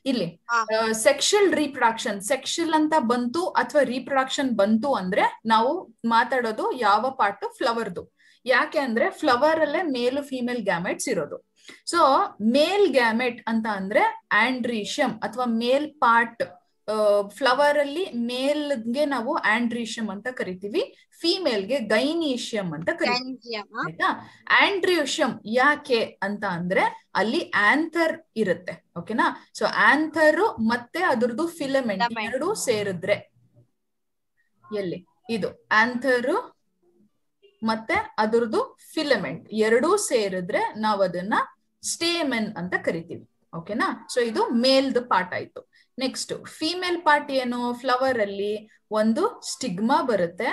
ಇಲ್ಲಿ ಹಾ. Sexual reproduction sexual ಅಂತ ಬಂತು ಅಥವಾ ರೀಪ್ರೊಡಕ್ಷನ್ ಬಂತು ಅಂದ್ರೆ ನಾವು ಮಾತಾಡೋದು ಯಾವ ಪಾರ್ಟ್ ಫ್ಲವರ್ದು ಯಾಕೆ ಅಂದ್ರೆ ಫ್ಲವರ್ ಅಲ್ಲೇ ಮೇಲ್ ಫಿಮೇಲ್ ಗ್ಯಾಮೆಟ್ಸ್ ಇರೋದು ಸೊ ಮೇಲ್ ಗ್ಯಾಮೆಟ್ ಅಂತ ಅಂದ್ರೆ ಆಂಡ್ರೀಷಿಯಂ ಅಥವಾ ಮೇಲ್ ಪಾರ್ಟ್ ಫ್ಲವರ್ ಅಲ್ಲಿ ಮೇಲ್ಗೆ ನಾವು ಆಂಡ್ರೀಷಿಯಂ ಅಂತ ಕರಿತೀವಿ ಫಿಮೇಲ್ಗೆ ಗೈನೀಷಿಯಂ ಅಂತ ಕರಿತೀವಿ Gentium, ಆ? ಆಯ್ತಾ ಆಂಡ್ರಿಯೋಷಿಯಂ ಯಾಕೆ ಅಂತ ಅಂದ್ರೆ ಅಲ್ಲಿ ಆಂಥರ್ ಇರುತ್ತೆ ಓಕೆನಾ ಸೊ ಆಂಥರ್ ಮತ್ತೆ ಅದ್ರದ್ದು ಫಿಲಮೆಂಟ್ Filament. ಎರಡು ಸೇರಿದ್ರೆ ಎಲ್ಲಿ ಇದು ಆಂಥರ್ ಮತ್ತೆ ಅದ್ರದ್ದು ಫಿಲಮೆಂಟ್ ಎರಡೂ ಸೇರಿದ್ರೆ ನಾವ್ ಅದನ್ನ ಸ್ಟೇಮೆನ್ ಅಂತ ಕರಿತೀವಿ ಓಕೆನಾ ಸೊ ಇದು ಮೇಲ್ದ್ ಪಾರ್ಟ್ ಆಯ್ತು ನೆಕ್ಸ್ಟ್ ಫಿಮೇಲ್ ಪಾರ್ಟ್ ಏನು ಫ್ಲವರ್ ಅಲ್ಲಿ ಒಂದು ಸ್ಟಿಗ್ಮಾ ಬರುತ್ತೆ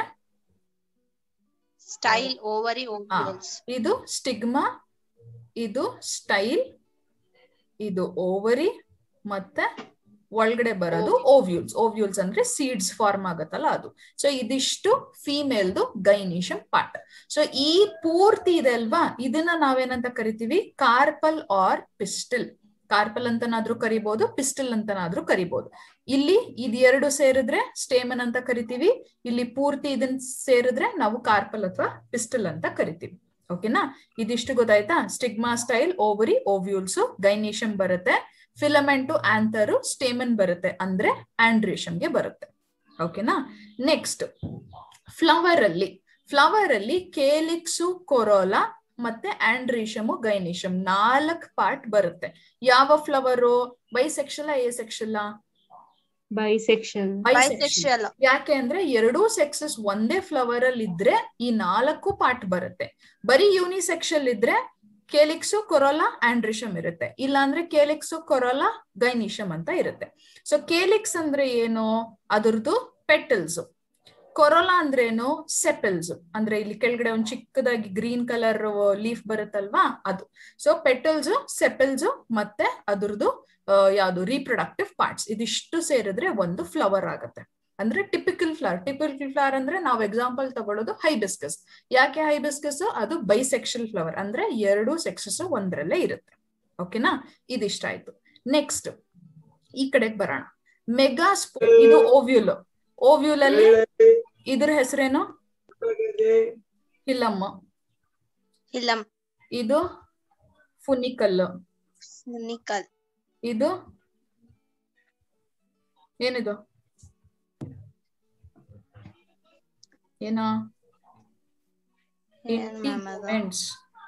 Style, ovary, ovules. ಇದು ಸ್ಟಿಗ್ಮಾ ಇದು ಸ್ಟೈಲ್ ಇದು ಓವರಿ ಮತ್ತೆ ಒಳಗಡೆ ಬರೋದು ಓವ್ಯೂಲ್ಸ್ ಓವ್ಯೂಲ್ಸ್ ಅಂದ್ರೆ ಸೀಡ್ಸ್ ಫಾರ್ಮ್ ಆಗತ್ತಲ್ಲ ಅದು ಸೊ ಇದಿಷ್ಟು ಫಿಮೇಲ್ದು ಗೈನಿಷಮ್ ಪಾರ್ಟ್ ಸೊ ಈ ಪೂರ್ತಿ ಇದೆ ಅಲ್ವಾ ಇದನ್ನ ನಾವೇನಂತ ಕರಿತೀವಿ ಕಾರ್ಪಲ್ ಆರ್ ಪಿಸ್ಟಲ್ ಕಾರ್ಪಲ್ ಅಂತನಾದ್ರೂ ಕರಿಬಹುದು ಪಿಸ್ಟಲ್ ಅಂತನಾದ್ರೂ ಕರಿಬಹುದು ಇಲ್ಲಿ ಇದೆರಡು ಸೇರಿದ್ರೆ ಸ್ಟೇಮನ್ ಅಂತ ಕರಿತೀವಿ ಇಲ್ಲಿ ಪೂರ್ತಿ ಇದನ್ನ ಸೇರಿದ್ರೆ ನಾವು ಕಾರ್ಪಲ್ ಅಥವಾ ಪಿಸ್ಟಲ್ ಅಂತ ಕರಿತೀವಿ ಓಕೆನಾ ಇದಿಷ್ಟು ಗೊತ್ತಾಯ್ತಾ stigma style ovary ovules gynoecium ಬರುತ್ತೆ ಫಿಲಮೆಂಟು ಆಂಥರು ಸ್ಟೇಮನ್ ಬರುತ್ತೆ ಅಂದ್ರೆ ಆಂಡ್ರೇಷನ್ಗೆ ಬರುತ್ತೆ ಓಕೆನಾ ನೆಕ್ಸ್ಟ್ ಫ್ಲವರ್ ಅಲ್ಲಿ ಫ್ಲವರ್ ಅಲ್ಲಿ ಕೇಲಿಕ್ಸು ಕೊರೋಲಾ ಮತ್ತೆ ಆಂಡ್ರೀಷಮು ಗೈನಿಷಮ್ ನಾಲ್ಕ್ ಪಾರ್ಟ್ ಬರುತ್ತೆ ಯಾವ flower bisexual asexual bisexual Bisexual. ಯಾಕೆ ಅಂದ್ರೆ ಎರಡೂ ಸೆಕ್ಸಸ್ ಒಂದೇ ಫ್ಲವರ್ ಅಲ್ಲಿ ಇದ್ರೆ ಈ ನಾಲ್ಕು ಪಾರ್ಟ್ ಬರುತ್ತೆ ಬರೀ ಯೂನಿಸೆಕ್ಷಲ್ ಇದ್ರೆ ಕೇಲಿಕ್ಸು ಕೊರೋಲಾ ಆಂಡ್ರಿಷಮ್ ಇರುತ್ತೆ ಇಲ್ಲ ಅಂದ್ರೆ ಕೇಲಿಕ್ಸು ಕೊರೋಲಾ ಗೈನಿಷಮ್ ಅಂತ ಇರುತ್ತೆ ಸೊ ಕೇಲಿಕ್ಸ್ ಅಂದ್ರೆ ಏನು ಅದ್ರದ್ದು ಪೆಟಲ್ಸ್ ಕೊರೋಲಾ ಅಂದ್ರೆ ಏನು ಸೆಪಲ್ಸ್ ಅಂದ್ರೆ ಇಲ್ಲಿ ಕೆಳಗಡೆ ಒಂದ್ ಚಿಕ್ಕದಾಗಿ ಗ್ರೀನ್ ಕಲರ್ ಲೀಫ್ ಬರುತ್ತಲ್ವಾ ಅದು ಸೊ ಪೆಟಲ್ಸ್ ಸೆಪಲ್ಸ್ ಮತ್ತೆ ಅದ್ರದ್ದು ಯಾವುದು ರೀಪ್ರೊಡಕ್ಟಿವ್ ಪಾರ್ಟ್ಸ್ ಇದಿಷ್ಟು ಸೇರಿದ್ರೆ ಒಂದು ಫ್ಲವರ್ ಆಗುತ್ತೆ ಅಂದ್ರೆ ಟಿಪಿಕಲ್ ಫ್ಲವರ್ ಟಿಪಿಕಲ್ ಫ್ಲವರ್ ಅಂದ್ರೆ ನಾವು ಎಕ್ಸಾಂಪಲ್ ತಗೊಳ್ಳೋದು ಹೈಬಿಸ್ಕಸ್ ಯಾಕೆ ಹೈಬಿಸ್ಕಸ್ ಅದು ಬೈಸೆಕ್ಷಲ್ ಫ್ಲವರ್ ಅಂದ್ರೆ ಎರಡು ಸೆಕ್ಸಸ್ ಒಂದ್ರಲ್ಲೇ ಇರುತ್ತೆ ಓಕೆನಾ ಇದಿಷ್ಟ ಆಯ್ತು ನೆಕ್ಸ್ಟ್ ಈ ಕಡೆಗೆ ಬರೋಣ ಮೆಗಾಸ್ಪೋ ಇದು ಓವ್ಯೂಲ್ ಓವ್ಯೂಲ್ ಅಲ್ಲಿ ಇದ್ರ ಹೆಸರೇನು ಹಿಲಮ್ಮ Hilum, ಇದು ಫುನಿಕಲ್ funicle, ಇದು ಏನಿದು ಏನ ಏನ್ ma'am ಅದು? Integuments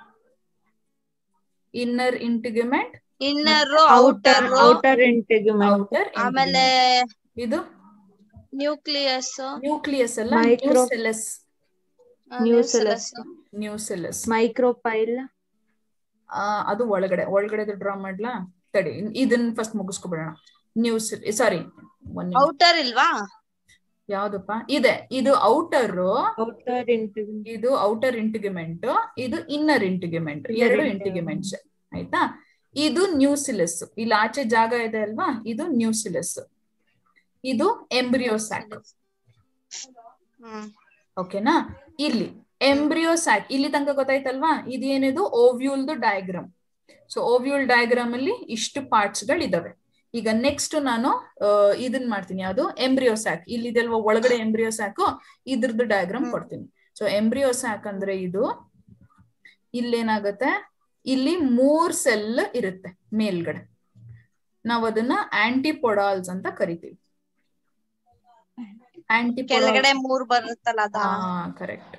inner integument Inner, outer outer, outer integument outer ಆಮೇಲೆ ಇದು ನ್ಯೂಕ್ಲಿಯಸ್ ನ್ಯೂಕ್ಲಿಯಸ್ ಅಲ್ಲ Micro- nucellus Nucellus. Nucellus micropyle ಅದು ಒಳಗಡೆ ಒಳಗಡೆ ಡ್ರಾ ಮಾಡ್ಲಾ ತಡಿ ಇದನ್ನ ಫಸ್ಟ್ ಮುಗಿಸ್ಕೊಬಿಡೋಣ ನ್ಯೂಸ್ ಸಾರಿ ಔಟರ್ ಇಲ್ವಾ ಯಾವ್ದಪ್ಪ ಇದೆ ಇದು ಔಟರ್ ಔಟರ್ ಇಂಟಿಗ್ಯುಮೆಂಟ್ ಇದು ಔಟರ್ ಇಂಟಿಗ್ಯುಮೆಂಟ್ ಇದು ಇನ್ನರ್ ಇಂಟಿಗ್ಯುಮೆಂಟ್ Inner ಎರಡು integument. ಇಂಟಿಗ್ಯುಮೆಂಟ್ಸ್ ಆಯ್ತಾ ಇದು ನ್ಯೂಸಿಲಸ್ ಇಲ್ಲಿ ಆಚೆ ಜಾಗ ಇದೆ ಅಲ್ವಾ ಇದು ನ್ಯೂಸಿಲಸ್ ಇದು ಎಂಬ್ರಿಯೋಸ್ಯಾಕ್ ಹ್ಮ್ ಓಕೆನಾ ಇಲ್ಲಿ ಎಂಬ್ರಿಯೋಸ್ಯಾಕ್ ಇಲ್ಲಿ ತನಕ ಗೊತ್ತಾಯ್ತಲ್ವಾ ಇದೇನಿದು ಓವ್ಯೂಲ್ದು ಡಯಾಗ್ರಾಮ್ ಸೊ ಓವ್ಯೂಲ್ ಡಯಾಗ್ರಾಮ್ ಅಲ್ಲಿ ಇಷ್ಟು ಪಾರ್ಟ್ಸ್ ಗಳಿದಾವೆ ಈಗ ನೆಕ್ಸ್ಟ್ ನಾನು ಆ, ಇದನ್ ಮಾಡ್ತೀನಿ ಯಾವುದು ಎಂಬ್ರಿಯೋಸ್ಯಾಕ್ ಇಲ್ಲಿ ಇದೆಲ್ವಾ ಒಳಗಡೆ ಎಂಬ್ರಿಯೋಸ್ಯಾಕ್ ಇದ್ರದ್ದು ಡಯಾಗ್ರಾಮ್ ಹ್ಮ್. ಕೊಡ್ತೀನಿ ಸೊ ಎಂಬ್ರಿಯೋಸ್ಯಾಕ್ ಅಂದ್ರೆ ಇದು ಇಲ್ಲೇನಾಗತ್ತೆ ಇಲ್ಲಿ ಮೂರ್ ಸೆಲ್ ಇರುತ್ತೆ ಮೇಲ್ಗಡೆ ನಾವ್ ಅದನ್ನ ಆಂಟಿಪೊಡಾಲ್ಸ್ ಅಂತ ಕರಿತೀವಿ ಆಂಟಿಪೊಡಾಲ್ ಕೆಳಗಡೆ ಮೂರ್ ಬರುತ್ತಲ್ಲ ಅದ ಹಾ ಕರೆಕ್ಟ್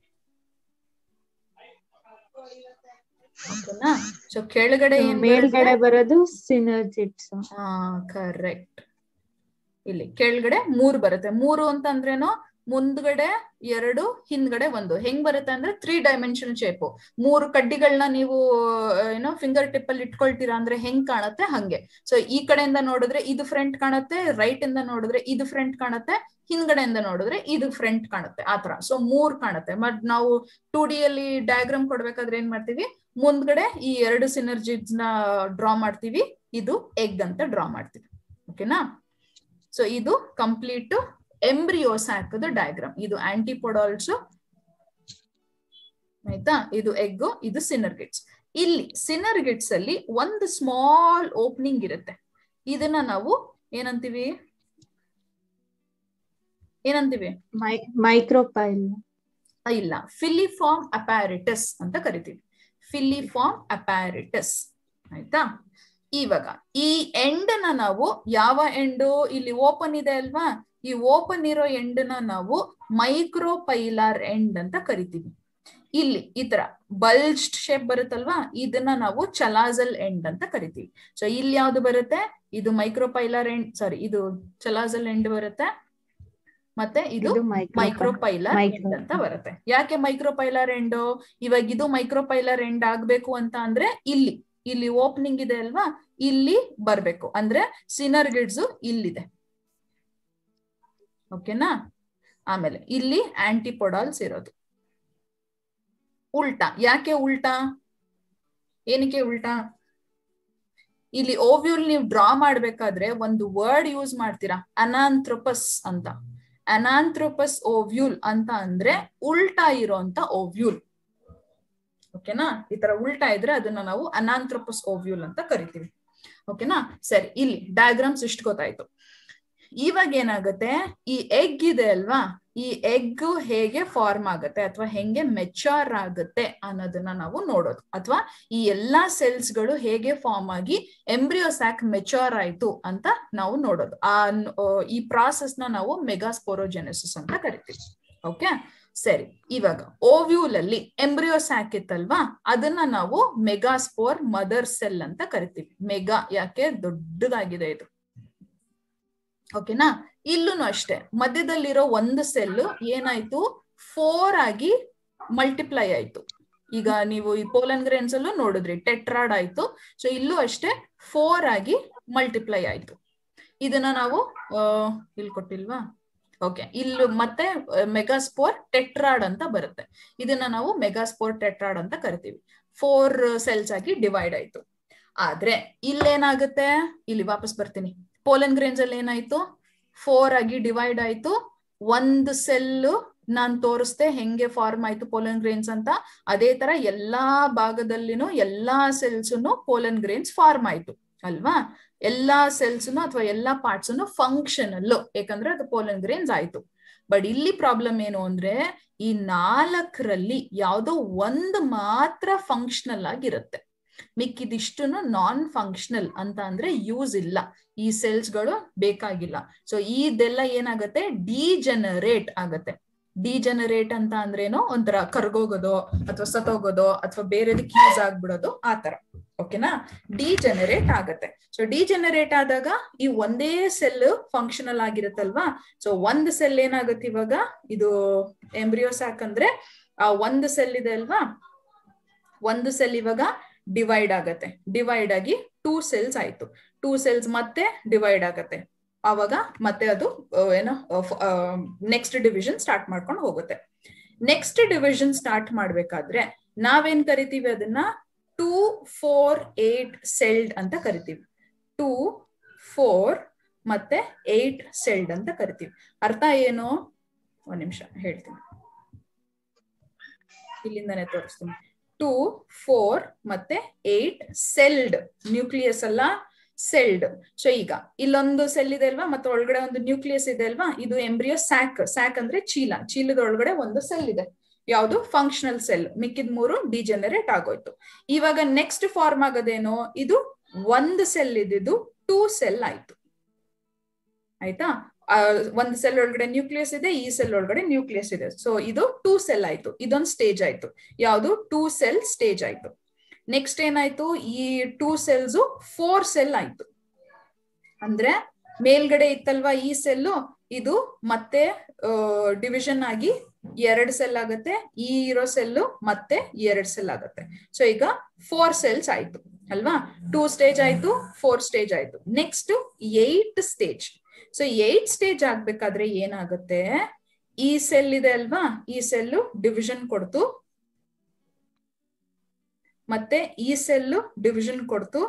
ಓಕೆನಾ ಸೊ ಕೆಳಗಡೆ ಏನ್ ಮೇಲ್ಗಡೆ ಬರೋದು ಸಿನರ್ಜಿಟ್ಸ್ ಹಾ ಕರೆಕ್ಟ್ ಇಲ್ಲಿ ಕೆಳಗಡೆ ಮೂರು ಬರುತ್ತೆ ಮೂರು ಅಂತ ಅಂದ್ರೇನು ಮುಂದ್ಗಡೆ ಎರಡು ಹಿಂದ್ಗಡೆ ಒಂದು ಹೆಂಗ್ ಬರುತ್ತೆ ಅಂದ್ರೆ ತ್ರೀ ಡೈಮೆನ್ಷನ್ ಶೇಪ್ ಮೂರು ಕಡ್ಡಿಗಳನ್ನ ನೀವು ಆ, ಏನೋ ಫಿಂಗರ್ ಟಿಪ್ ಅಲ್ಲಿ ಇಟ್ಕೊಳ್ತೀರಾ ಅಂದ್ರೆ ಹೆಂಗ್ ಕಾಣುತ್ತೆ ಹಂಗೆ ಸೊ ಈ ಕಡೆಯಿಂದ ನೋಡಿದ್ರೆ ಇದು ಫ್ರಂಟ್ ಕಾಣುತ್ತೆ ರೈಟ್ ಇಂದ ನೋಡಿದ್ರೆ ಇದು ಫ್ರಂಟ್ ಕಾಣುತ್ತೆ ಹಿಂದ್ಗಡೆಯಿಂದ ನೋಡಿದ್ರೆ ಇದು ಫ್ರಂಟ್ ಕಾಣುತ್ತೆ ಆತರ ಸೊ ಮೂರ್ ಕಾಣುತ್ತೆ ಮತ್ ನಾವು ಟೂ ಡಿ ಅಲ್ಲಿ ಡಯಾಗ್ರಾಮ್ ಕೊಡ್ಬೇಕಾದ್ರೆ ಏನ್ ಮಾಡ್ತೀವಿ ಮುಂದ್ಗಡೆ ಈ ಎರಡು ಸಿನರ್ಜಿಸ್ ನ ಡ್ರಾ ಮಾಡ್ತೀವಿ ಇದು ಎಗ್ ಅಂತ ಡ್ರಾ ಮಾಡ್ತೀವಿ ಓಕೆನಾ ಸೊ ಇದು ಕಂಪ್ಲೀಟ್ ಎಂಬ್ರಿಯೋಸ್ಯಾಕ್ ಡಯಾಗ್ರಾಮ್ ಇದು ಆಂಟಿಪೊಡಾಲ್ಸ್ ಆಯ್ತಾ ಇದು ಎಗ್ ಇದು ಸಿನರ್ಗಿಟ್ಸ್ ಇಲ್ಲಿ ಸಿನರ್ಗಿಟ್ಸ್ ಅಲ್ಲಿ ಒಂದು ಸ್ಮಾಲ್ ಓಪನಿಂಗ್ ಇರುತ್ತೆ ಇದನ್ನ ನಾವು ಏನಂತೀವಿ ಏನಂತೀವಿ ಮೈಕ್ರೋಪೈಲ್ ಆ, ಇಲ್ಲ ಫಿಲಿಫಾರ್ಮ್ ಅಪ್ಯಾರಿಟಸ್ ಅಂತ ಕರಿತೀವಿ ಫಿಲಿಫಾರ್ಮ್ ಅಪ್ಯಾರಿಟಸ್ ಆಯ್ತಾ ಇವಾಗ ಈ ಎಂಡ್ ನ ನಾವು ಯಾವ ಎಂಡು ಇಲ್ಲಿ ಓಪನ್ ಇದೆ ಅಲ್ವಾ ಈ ಓಪನ್ ಇರೋ ಎಂಡ್ ನ ನಾವು ಮೈಕ್ರೋಪೈಲಾರ್ ಎಂಡ್ ಅಂತ ಕರಿತೀವಿ ಇಲ್ಲಿ ಈ ತರ ಬಲ್ಜ್ಡ್ ಶೇಪ್ ಬರುತ್ತಲ್ವಾ ಇದನ್ನ ನಾವು ಚಲಾಜಲ್ ಎಂಡ್ ಅಂತ ಕರಿತೀವಿ ಸೊ ಇಲ್ಲಿ ಯಾವ್ದು ಬರುತ್ತೆ ಇದು ಮೈಕ್ರೋಪೈಲಾರ್ ಎಂಡ್ ಸಾರಿ ಇದು ಚಲಾಜಲ್ ಎಂಡ್ ಬರುತ್ತೆ ಮತ್ತೆ ಇದು ಇದು ಮೈಕ್ರೋ ಮೈಕ್ರೋಪೈಲರ್ Micro- ಎಂಡ್ ಅಂತ ಬರುತ್ತೆ ಯಾಕೆ ಮೈಕ್ರೋಪೈಲರ್ ಎಂಡ್ ಇವಾಗ ಇದು ಮೈಕ್ರೋಪೈಲರ್ ಎಂಡ್ ಆಗ್ಬೇಕು ಅಂತ ಅಂದ್ರೆ ಇಲ್ಲಿ ಇಲ್ಲಿ ಓಪನಿಂಗ್ ಇದೆ ಅಲ್ವಾ ಇಲ್ಲಿ ಬರ್ಬೇಕು ಅಂದ್ರೆ ಸಿನರ್ ಗಿಡ್ಸ್ ಇಲ್ಲಿದೆ ಓಕೆನಾ ಆಮೇಲೆ ಇಲ್ಲಿ ಆಂಟಿಪೊಡಾಲ್ಸ್ ಇರೋದು ಉಲ್ಟಾ ಯಾಕೆ ಉಲ್ಟಾ ಏನಕ್ಕೆ ಉಲ್ಟಾ ಇಲ್ಲಿ ಓವ್ಯೂಲ್ ನೀವು ಡ್ರಾ ಮಾಡ್ಬೇಕಾದ್ರೆ ಒಂದು ವರ್ಡ್ ಯೂಸ್ ಮಾಡ್ತೀರಾ ಅನಾಂಥ್ರೋಪಸ್ ಅಂತ ಅನಾಂಥ್ರೋಪಸ್ ಓವ್ಯೂಲ್ ಅಂತ ಅಂದ್ರೆ ಉಲ್ಟಾ ಇರೋಂತ ಓವ್ಯೂಲ್ ಓಕೆನಾ ಈ ತರ ಉಲ್ಟಾ ಇದ್ರೆ ಅದನ್ನ ನಾವು ಅನಾಂಥ್ರೋಪಸ್ ಓವ್ಯೂಲ್ ಅಂತ ಕರಿತೀವಿ ಓಕೆನಾ ಸರಿ ಇಲ್ಲಿ ಡಯಾಗ್ರಾಮ್ಸ್ ಇಷ್ಟು ಗೊತ್ತಾಯ್ತು ಇವಾಗ ಏನಾಗುತ್ತೆ ಈ ಎಗ್ ಇದೆ ಅಲ್ವಾ ಈ ಎಗ್ ಹೇಗೆ ಫಾರ್ಮ್ ಆಗುತ್ತೆ ಅಥವಾ ಹೆಂಗೆ ಮೆಚೂರ್ ಆಗುತ್ತೆ ಅನ್ನೋದನ್ನ ನಾವು ನೋಡೋದು ಅಥವಾ ಈ ಎಲ್ಲಾ ಸೆಲ್ಸ್ ಗಳು ಹೇಗೆ ಫಾರ್ಮ್ ಆಗಿ ಎಂಬ್ರಿಯೋಸ್ಯಾಕ್ ಮೆಚೂರ್ ಆಯ್ತು ಅಂತ ನಾವು ನೋಡೋದು ಆ ನ್- ಆ, ಈ ಪ್ರಾಸೆಸ್ ನ ನಾವು ಮೆಗಾಸ್ಪೋರೋಜೆನೆಸಿಸ್ ಅಂತ ಕರಿತೀವಿ ಓಕೆ ಸರಿ ಇವಾಗ ಓವ್ಯೂಲ್ ಅಲ್ಲಿ ಎಂಬ್ರಿಯೋಸ್ಯಾಕ್ ಇತ್ತಲ್ವಾ ಅದನ್ನ ನಾವು ಮೆಗಾಸ್ಪೋರ್ ಮದರ್ ಸೆಲ್ ಅಂತ ಕರಿತೀವಿ ಮೆಗಾ ಯಾಕೆ ದೊಡ್ಡದಾಗಿದೆ ಇದು ಓಕೆನಾ ಇಲ್ಲೂ ಅಷ್ಟೇ ಮಧ್ಯದಲ್ಲಿರೋ ಒಂದು ಸೆಲ್ ಏನಾಯ್ತು ಫೋರ್ ಆಗಿ ಮಲ್ಟಿಪ್ಲೈ ಆಯ್ತು ಈಗ ನೀವು ಈ ಪೋಲನ್ ಗ್ರೇನ್ಸ್ ಅಲ್ಲೂ ನೋಡಿದ್ರಿ ಟೆಟ್ರಾಡ್ ಆಯ್ತು ಸೊ ಇಲ್ಲೂ ಅಷ್ಟೇ ಫೋರ್ ಆಗಿ ಮಲ್ಟಿಪ್ಲೈ ಆಯ್ತು ಇದನ್ನ ನಾವು ಆ, ಇಲ್ಲಿ ಕೊಟ್ಟಿಲ್ವಾ ಓಕೆ ಇಲ್ಲೂ ಮತ್ತೆ ಮೆಗಾಸ್ಪೋರ್ ಟೆಟ್ರಾಡ್ ಅಂತ ಬರುತ್ತೆ ಇದನ್ನ ನಾವು ಮೆಗಾಸ್ಪೋರ್ ಟೆಟ್ರಾಡ್ ಅಂತ ಕರಿತೀವಿ ಫೋರ್ ಸೆಲ್ಸ್ ಆಗಿ ಡಿವೈಡ್ ಆಯ್ತು ಆದ್ರೆ ಇಲ್ಲೇನಾಗುತ್ತೆ ಇಲ್ಲಿ ವಾಪಸ್ ಬರ್ತೀನಿ ಪೋಲನ್ ಗ್ರೇನ್ಸ್ ಅಲ್ಲಿ ಏನಾಯ್ತು ಫೋರ್ ಆಗಿ ಡಿವೈಡ್ ಆಯ್ತು ಒಂದು ಸೆಲ್ ನಾನ್ ತೋರಿಸ್ದೆ ಹೆಂಗೆ ಫಾರ್ಮ್ ಆಯ್ತು ಪೋಲನ್ ಗ್ರೇನ್ಸ್ ಅಂತ ಅದೇ ತರ ಎಲ್ಲಾ ಭಾಗದಲ್ಲಿನೂ ಎಲ್ಲಾ ಸೆಲ್ಸ್ನು ಪೋಲನ್ ಗ್ರೇನ್ಸ್ ಫಾರ್ಮ್ ಆಯ್ತು ಅಲ್ವಾ ಎಲ್ಲಾ ಸೆಲ್ಸ್ನು ಅಥವಾ ಎಲ್ಲಾ ಪಾರ್ಟ್ಸ್ ಫಂಕ್ಷನಲ್ ಯಾಕಂದ್ರೆ ಅದು ಪೋಲನ್ ಗ್ರೇನ್ಸ್ ಆಯ್ತು ಬಟ್ ಇಲ್ಲಿ ಪ್ರಾಬ್ಲಮ್ ಏನು ಅಂದ್ರೆ ಈ ನಾಲ್ಕರಲ್ಲಿ ಯಾವ್ದೋ ಒಂದು ಮಾತ್ರ ಫಂಕ್ಷನಲ್ ಆಗಿರುತ್ತೆ ಮಿಕ್ಕಿದಿಷ್ಟುನು ನಾನ್ ಫಂಕ್ಷನಲ್ ಅಂತ ಅಂದ್ರೆ ಯೂಸ್ ಇಲ್ಲ ಈ ಸೆಲ್ಸ್ ಗಳು ಬೇಕಾಗಿಲ್ಲ ಸೊ ಇದೆಲ್ಲ ಏನಾಗತ್ತೆ ಡಿಜೆನರೇಟ್ ಆಗತ್ತೆ ಡಿಜೆನರೇಟ್ ಅಂತ ಅಂದ್ರೇನು ಒಂಥರ ಕರ್ಗೋಗೋದೋ ಅಥವಾ ಸತ್ತೋಗೋದೋ ಅಥವಾ ಬೇರೆದಕ್ಕೆ ಯೂಸ್ ಆಗ್ಬಿಡೋದು ಆ ತರ ಓಕೆನಾ ಡಿಜೆನರೇಟ್ ಆಗತ್ತೆ ಸೊ ಡಿಜೆನರೇಟ್ ಆದಾಗ ಈ ಒಂದೇ ಸೆಲ್ ಫಂಕ್ಷನಲ್ ಆಗಿರುತ್ತಲ್ವಾ ಸೊ ಒಂದ್ ಸೆಲ್ ಏನಾಗುತ್ತೆ ಇವಾಗ ಇದು ಎಂಬ್ರಿಯೋಸಾಕ್ ಅಂದ್ರೆ ಆ ಒಂದು ಸೆಲ್ ಇದೆ ಅಲ್ವಾ ಒಂದು ಸೆಲ್ ಇವಾಗ ಡಿವೈಡ್ ಆಗತ್ತೆ ಡಿವೈಡ್ ಆಗಿ ಟೂ ಸೆಲ್ಸ್ ಆಯ್ತು ಟೂ ಸೆಲ್ಸ್ ಮತ್ತೆ ಡಿವೈಡ್ ಆಗತ್ತೆ ಆವಾಗ ಮತ್ತೆ ಅದು ಆ, ಏನೋ ನೆಕ್ಸ್ಟ್ ಡಿವಿಷನ್ ಸ್ಟಾರ್ಟ್ ಮಾಡ್ಕೊಂಡು ಹೋಗುತ್ತೆ ನೆಕ್ಸ್ಟ್ ಡಿವಿಷನ್ ಸ್ಟಾರ್ಟ್ ಮಾಡ್ಬೇಕಾದ್ರೆ ನಾವೇನ್ ಕರಿತೀವಿ ಅದನ್ನ ಟೂ ಫೋರ್ ಏಟ್ ಸೆಲ್ಡ್ ಅಂತ ಕರಿತೀವಿ ಟೂ ಫೋರ್ ಮತ್ತೆ ಏಟ್ ಸೆಲ್ಡ್ ಅಂತ ಕರಿತೀವಿ ಅರ್ಥ ಏನು ಒಂದ್ ನಿಮಿಷ ಹೇಳ್ತೀನಿ ಇಲ್ಲಿಂದಾನೆ ತೋರಿಸ್ತೀನಿ ಟೂ ಫೋರ್ ಮತ್ತೆ ಏಟ್ ಸೆಲ್ಡ್ ನ್ಯೂಕ್ಲಿಯಸ್ ಅಲ್ಲ ಸೆಲ್ಡ್ ಸೊ ಈಗ ಇಲ್ಲೊಂದು ಸೆಲ್ ಇದೆ ಅಲ್ವಾ ಮತ್ತೆ ಒಳಗಡೆ ಒಂದು ನ್ಯೂಕ್ಲಿಯಸ್ ಇದೆ ಅಲ್ವಾ ಇದು ಎಂಬ್ರಿಯೋ ಸ್ಯಾಕ್ ಸ್ಯಾಕ್ ಅಂದ್ರೆ ಚೀಲ ಚೀಲದ ಒಳಗಡೆ ಒಂದು ಸೆಲ್ ಇದೆ ಯಾವುದು ಫಂಕ್ಷನಲ್ ಸೆಲ್ ಮಿಕ್ಕಿದ ಮೂರು ಡಿಜೆನರೇಟ್ ಆಗೋಯ್ತು ಇವಾಗ ನೆಕ್ಸ್ಟ್ ಫಾರ್ಮ್ ಆಗೋದೇನು ಇದು ಒಂದು ಸೆಲ್ ಇದ್ದಿದ್ದು ಟೂ ಸೆಲ್ ಆಯ್ತು ಆಯ್ತಾ ಆ, ಒಂದು ಸೆಲ್ ಒಳಗಡೆ ನ್ಯೂಕ್ಲಿಯಸ್ ಇದೆ ಈ ಸೆಲ್ ಒಳಗಡೆ ನ್ಯೂಕ್ಲಿಯಸ್ ಇದೆ ಸೊ ಇದು ಟೂ ಸೆಲ್ ಆಯ್ತು ಇದೊಂದು ಸ್ಟೇಜ್ ಆಯ್ತು ಯಾವುದು ಟೂ ಸೆಲ್ ಸ್ಟೇಜ್ ಆಯ್ತು ನೆಕ್ಸ್ಟ್ ಏನಾಯ್ತು ಈ ಟೂ ಸೆಲ್ಸ್ ಫೋರ್ ಸೆಲ್ ಆಯ್ತು ಅಂದ್ರೆ ಮೇಲ್ಗಡೆ ಇತ್ತಲ್ವಾ ಈ ಸೆಲ್ಲು ಇದು ಮತ್ತೆ ಡಿವಿಷನ್ ಆಗಿ ಎರಡ್ ಸೆಲ್ ಆಗುತ್ತೆ ಈ ಇರೋ ಸೆಲ್ಲು ಮತ್ತೆ ಎರಡ್ ಸೆಲ್ ಆಗುತ್ತೆ ಸೊ ಈಗ ಫೋರ್ ಸೆಲ್ಸ್ ಆಯ್ತು ಅಲ್ವಾ ಟೂ ಸ್ಟೇಜ್ ಆಯ್ತು ಫೋರ್ ಸ್ಟೇಜ್ ಆಯ್ತು next eight stage so eight stage ಆಗ್ಬೇಕಾದ್ರೆ ಏನಾಗುತ್ತೆ ಈ ಸೆಲ್ ಇದೆ ಅಲ್ವಾ ಈ ಸೆಲ್ಲು ಡಿವಿಷನ್ ಕೊಡ್ತು ಮತ್ತೆ ಈ ಸೆಲ್ಲು ಡಿವಿಷನ್ ಕೊಡ್ತು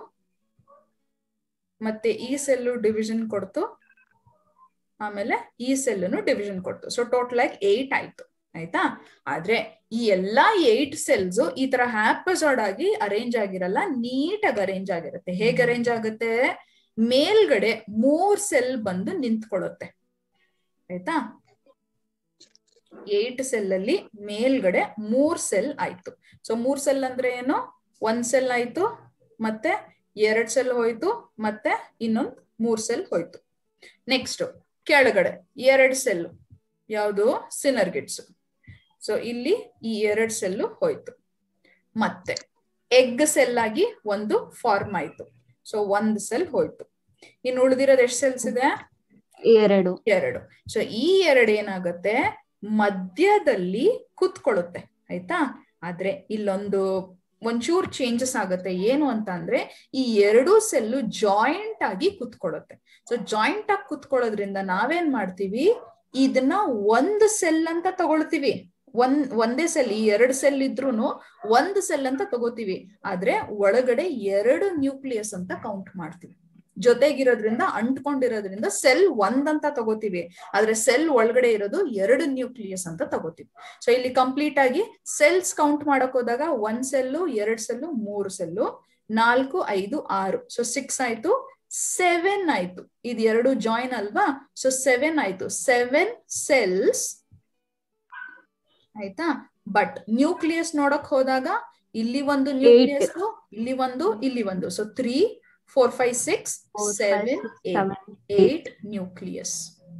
ಮತ್ತೆ ಈ ಸೆಲ್ಲು ಡಿವಿಷನ್ ಕೊಡ್ತು ಆಮೇಲೆ ಈ ಸೆಲ್ಲು ಡಿವಿಷನ್ ಕೊಡ್ತು ಸೊ ಟೋಟಲ್ ಆಗಿ ಏಟ್ ಆಯ್ತು ಆಯ್ತಾ ಆದ್ರೆ ಈ ಎಲ್ಲಾ ಏಟ್ ಸೆಲ್ಸ್ ಈ ತರ ಹ್ಯಾಪಸೋಡ್ ಆಗಿ ಅರೇಂಜ್ ಆಗಿರಲ್ಲ ನೀಟಾಗಿ ಅರೇಂಜ್ ಆಗಿರುತ್ತೆ ಹೇಗೆ ಅರೇಂಜ್ ಆಗುತ್ತೆ ಮೇಲ್ಗಡೆ ಮೂರ್ ಸೆಲ್ ಬಂದು ನಿಂತ್ಕೊಳ್ಳುತ್ತೆ ಆಯ್ತಾ ಏಟ್ ಸೆಲ್ ಅಲ್ಲಿ ಮೇಲ್ಗಡೆ ಮೂರ್ ಸೆಲ್ ಆಯ್ತು ಸೊ ಮೂರ್ ಸೆಲ್ ಅಂದ್ರೆ ಏನು ಒಂದ್ ಸೆಲ್ ಆಯ್ತು ಮತ್ತೆ ಎರಡ್ ಸೆಲ್ ಹೋಯ್ತು ಮತ್ತೆ ಇನ್ನೊಂದ್ ಮೂರ್ ಸೆಲ್ ಹೋಯ್ತು ನೆಕ್ಸ್ಟ್ ಕೆಳಗಡೆ ಎರಡ್ ಸೆಲ್ ಯಾವುದು ಸಿನರ್ಗಿಟ್ಸ್ ಸೊ ಇಲ್ಲಿ ಈ ಎರಡ್ ಸೆಲ್ಲು ಹೋಯ್ತು ಮತ್ತೆ ಎಗ್ ಸೆಲ್ ಆಗಿ ಒಂದು ಫಾರ್ಮ್ ಆಯ್ತು ಸೊ ಒಂದ್ ಸೆಲ್ ಹೋಯ್ತು ಇನ್ನು ಉಳಿದಿರೋದು ಎಷ್ಟು ಸೆಲ್ಸ್ ಇದೆ ಎರಡು ಎರಡು ಸೊ ಈ ಎರಡು ಏನಾಗುತ್ತೆ ಮಧ್ಯದಲ್ಲಿ ಕುತ್ಕೊಳ್ಳುತ್ತೆ ಆಯ್ತಾ ಆದ್ರೆ ಇಲ್ಲೊಂದು ಒಂಚೂರ್ ಚೇಂಜಸ್ ಆಗುತ್ತೆ ಏನು ಅಂತ ಅಂದ್ರೆ ಈ ಎರಡು ಸೆಲ್ಲು ಜಾಯಿಂಟ್ ಆಗಿ ಕುತ್ಕೊಳ್ಳುತ್ತೆ ಸೊ ಜಾಯಿಂಟ್ ಆಗಿ ಕುತ್ಕೊಳ್ಳೋದ್ರಿಂದ ನಾವೇನ್ ಮಾಡ್ತೀವಿ ಇದನ್ನ ಒಂದು ಸೆಲ್ ಅಂತ ತಗೊಳ್ತೀವಿ ಒಂದ್ ಒಂದೇ ಸೆಲ್ ಈ ಎರಡು ಸೆಲ್ ಇದ್ರೂನು ಒಂದು ಸೆಲ್ ಅಂತ ತಗೋತೀವಿ ಆದ್ರೆ ಒಳಗಡೆ ಎರಡು ನ್ಯೂಕ್ಲಿಯಸ್ ಅಂತ ಕೌಂಟ್ ಮಾಡ್ತೀವಿ ಜೊತೆಗಿರೋದ್ರಿಂದ ಅಂಟ್ಕೊಂಡಿರೋದ್ರಿಂದ ಸೆಲ್ ಒಂದ್ ಅಂತ ತಗೋತೀವಿ ಆದ್ರೆ ಸೆಲ್ ಒಳಗಡೆ ಇರೋದು ಎರಡು ನ್ಯೂಕ್ಲಿಯಸ್ ಅಂತ ತಗೋತೀವಿ ಸೊ ಇಲ್ಲಿ ಕಂಪ್ಲೀಟ್ ಆಗಿ ಸೆಲ್ಸ್ ಕೌಂಟ್ ಮಾಡಕ್ ಹೋದಾಗ ಒಂದ್ ಸೆಲ್ಲು ಎರಡ್ ಸೆಲ್ಲು ಮೂರು ಸೆಲ್ಲು ನಾಲ್ಕು ಐದು ಆರು ಸೊ ಸಿಕ್ಸ್ ಆಯ್ತು ಸೆವೆನ್ ಆಯ್ತು ಇದು ಎರಡು ಜಾಯಿನ್ ಅಲ್ವಾ ಸೊ ಸೆವೆನ್ ಆಯ್ತು ಸೆವೆನ್ ಸೆಲ್ಸ್ ಆಯ್ತಾ ಬಟ್ ನ್ಯೂಕ್ಲಿಯಸ್ ನೋಡಕ್ ಹೋದಾಗ ಇಲ್ಲಿ ಒಂದು ನ್ಯೂಕ್ಲಿಯಸ್ ಇಲ್ಲಿ ಒಂದು ಇಲ್ಲಿ ಒಂದು so three four five six Four, five, seven six, eight seven, eight nucleus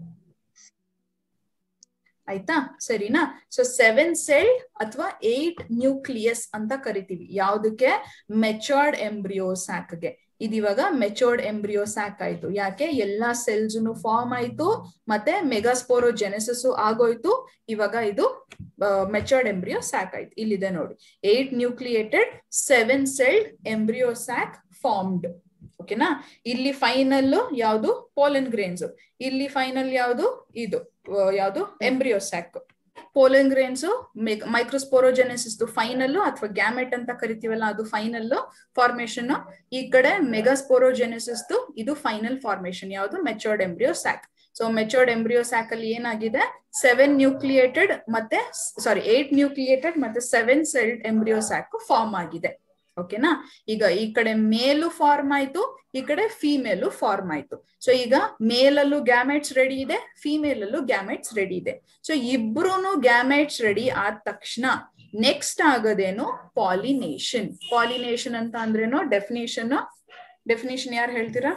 ಆಯ್ತಾ ಸರಿನಾ ಸೊ ಸೆವೆನ್ ಸೆಲ್ ಅಥವಾ ಏಟ್ ನ್ಯೂಕ್ಲಿಯಸ್ ಅಂತ ಕರಿತೀವಿ ಯಾವ್ದಕ್ಕೆ ಮೆಚೋರ್ಡ್ ಎಂಬ್ರಿಯೋ ಸ್ಯಾಕ್ಗೆ ಇದಿವಾಗ ಮೆಚೋರ್ಡ್ ಎಂಬ್ರಿಯೋ ಸ್ಯಾಕ್ ಆಯ್ತು ಯಾಕೆ ಎಲ್ಲಾ ಸೆಲ್ಸ್ ಫಾರ್ಮ್ ಆಯ್ತು ಮತ್ತೆ ಮೆಗಾಸ್ಪೋರೋ ಜೆನೆಸಿಸ್ ಆಗೋಯ್ತು ಇವಾಗ ಇದು ಮೆಚೋರ್ಡ್ ಎಂಬ್ರಿಯೋ ಸ್ಯಾಕ್ ಆಯ್ತು ಇಲ್ಲಿದೆ ನೋಡಿ eight nucleated seven celled embryo sac formed ಓಕೆನಾ ಇಲ್ಲಿ ಫೈನಲ್ ಯಾವುದು ಪೋಲನ್ ಗ್ರೇನ್ಸ್ ಇಲ್ಲಿ ಫೈನಲ್ ಯಾವುದು ಇದು ಆ, ಯಾವುದು embryo sac pollen grains microsporogenesis final ಅಥವಾ ಗ್ಯಾಮೆಟ್ ಅಂತ ಕರಿತೀವಲ್ಲ ಅದು ಫೈನಲ್ ಫಾರ್ಮೇಶನ್ ಈ ಕಡೆ ಮೆಗಾಸ್ಪೋರೋಜೆನೆಸಿಸ್ ಇದು ಫೈನಲ್ ಫಾರ್ಮೇಶನ್ ಯಾವುದು matured embryo sac so matured embryo sac ಅಲ್ಲಿ ಏನಾಗಿದೆ ಸೆವೆನ್ ನ್ಯೂಕ್ಲಿಯೇಟೆಡ್ ಮತ್ತೆ ಸಾರಿ ಏಟ್ ನ್ಯೂಕ್ಲಿಯೇಟೆಡ್ ಮತ್ತೆ seven celled embryo sac form ಆಗಿದೆ ಓಕೆನಾ ಈಗ ಈ ಕಡೆ ಮೇಲು ಫಾರ್ಮ್ ಆಯ್ತು ಈ ಕಡೆ ಫಿಮೇಲು ಫಾರ್ಮ್ ಆಯ್ತು ಸೊ ಈಗ ಮೇಲಲ್ಲೂ ಗ್ಯಾಮೆಟ್ಸ್ ರೆಡಿ ಇದೆ ಫಿಮೇಲ್ ಅಲ್ಲೂ ಗ್ಯಾಮೆಟ್ಸ್ ರೆಡಿ ಇದೆ ಸೊ ಇಬ್ರು ಗ್ಯಾಮೆಟ್ಸ್ ರೆಡಿ ಆದ ತಕ್ಷಣ ನೆಕ್ಸ್ಟ್ ಆಗೋದೇನು ಪಾಲಿನೇಷನ್ ಪಾಲಿನೇಷನ್ ಅಂತ ಅಂದ್ರೇನು ಡೆಫಿನೇಷನ್ ಡೆಫಿನೇಷನ್ ಯಾರು ಹೇಳ್ತೀರಾ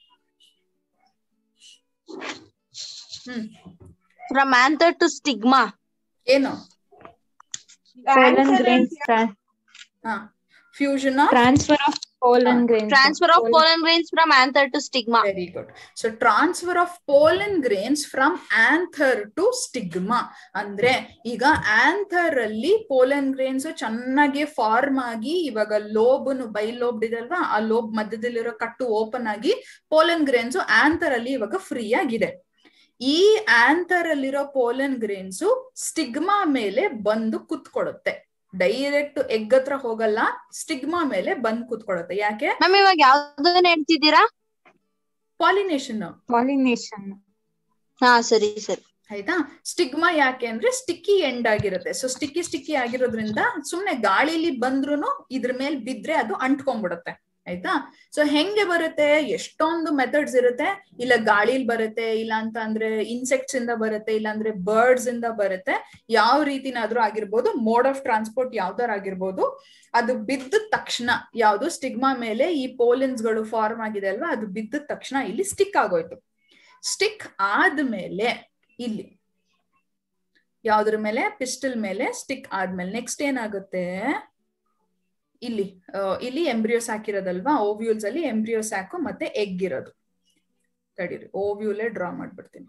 hmm From anther to stigma. ಏನು pollen grains tra- ಹಾ fusion of transfer of pollen Ah, grains Transfer of Pollen- pollen grains from anther to stigma. Very good so transfer of pollen grains from anther to stigma ಅಂದ್ರೆ ಈಗ anther ಅಲ್ಲಿ pollen grains ಚೆನ್ನಾಗಿ form ಆಗಿ ಇವಾಗ ಲೋಬನು by lobe ಇದೆ ಅಲ್ವಾ ಆ lobe ಮಧ್ಯದಲ್ಲಿರೋ ಕಟ್ಟು ಓಪನ್ ಆಗಿ ಪೋಲನ್ ಗ್ರೇನ್ಸ್ ಆಂಥರ್ ಅಲ್ಲಿ ಇವಾಗ ಫ್ರೀ ಆಗಿದೆ ಈ ಆಂಥರ್ ಅಲ್ಲಿರೋ ಪೋಲನ್ ಗ್ರೇನ್ಸ್ ಸ್ಟಿಗ್ಮಾ ಮೇಲೆ ಬಂದು ಕುತ್ಕೊಳ್ಳುತ್ತೆ ಡೈರೆಕ್ಟ್ ಎಗ್ ಹತ್ರ ಹೋಗಲ್ಲ ಸ್ಟಿಗ್ಮಾ ಮೇಲೆ ಬಂದ್ ಕುತ್ಕೊಳ್ಳುತ್ತೆ ಯಾಕೆ ಮ್ಯಾಮ್ ಇವಾಗ ಯಾವ್ದನ್ನ ಹೇಳ್ತಿದ್ದೀರಾ ಪಾಲಿನೇಷನ್ pollination ಹಾ ಸರಿ ಸರಿ ಆಯ್ತಾ ಸ್ಟಿಗ್ಮಾ ಯಾಕೆ ಅಂದ್ರೆ ಸ್ಟಿಕ್ಕಿ ಎಂಡ್ ಆಗಿರುತ್ತೆ ಸೊ ಸ್ಟಿಕ್ಕಿ ಸ್ಟಿಕ್ಕಿ ಆಗಿರೋದ್ರಿಂದ ಸುಮ್ನೆ ಗಾಳಿಲಿ ಬಂದ್ರುನು ಇದ್ರ ಮೇಲೆ ಬಿದ್ರೆ ಅದು ಅಂಟ್ಕೊಂಡ್ಬಿಡುತ್ತೆ ಆಯ್ತಾ ಸೊ ಹೆಂಗೆ ಬರುತ್ತೆ ಎಷ್ಟೊಂದು ಮೆಥಡ್ಸ್ ಇರುತ್ತೆ ಇಲ್ಲ ಗಾಳಿಲ್ ಬರುತ್ತೆ ಇಲ್ಲ ಅಂತ ಅಂದ್ರೆ ಇನ್ಸೆಕ್ಟ್ಸ್ ಇಂದ ಬರುತ್ತೆ ಇಲ್ಲ ಅಂದ್ರೆ ಬರ್ಡ್ಸ್ ಇಂದ ಬರುತ್ತೆ ಯಾವ ರೀತಿನಾದ್ರೂ ಆಗಿರ್ಬೋದು ಮೋಡ್ ಆಫ್ ಟ್ರಾನ್ಸ್ಪೋರ್ಟ್ ಯಾವ್ದಾರ ಆಗಿರ್ಬೋದು ಅದು ಬಿದ್ದ ತಕ್ಷಣ ಯಾವ್ದು ಸ್ಟಿಗ್ಮಾ ಮೇಲೆ ಈ ಪೋಲಿನ್ಸ್ ಗಳು ಫಾರ್ಮ್ ಆಗಿದೆ ಅಲ್ವಾ ಅದು ಬಿದ್ದ ತಕ್ಷಣ ಇಲ್ಲಿ ಸ್ಟಿಕ್ ಆಗೋಯ್ತು ಸ್ಟಿಕ್ ಆದ್ಮೇಲೆ ಇಲ್ಲಿ ಯಾವ್ದ್ರ ಮೇಲೆ ಪಿಸ್ಟಲ್ ಮೇಲೆ ಸ್ಟಿಕ್ ಆದ್ಮೇಲೆ ನೆಕ್ಸ್ಟ್ ಏನಾಗುತ್ತೆ ಇಲ್ಲಿ ಆ, ಇಲ್ಲಿ ಎಂಬ್ರಿಯೋಸ್ ಹಾಕಿರೋದಲ್ವಾ ಓವ್ಯೂಲ್ಸ್ ಅಲ್ಲಿ ಎಂಬ್ರಿಯೋಸ್ ಹಾಕು ಮತ್ತೆ ಎಗ್ ಇರೋದು ತಡೀರಿ ಓವ್ಯೂಲೇ ಡ್ರಾ ಮಾಡ್ಬಿಡ್ತೀನಿ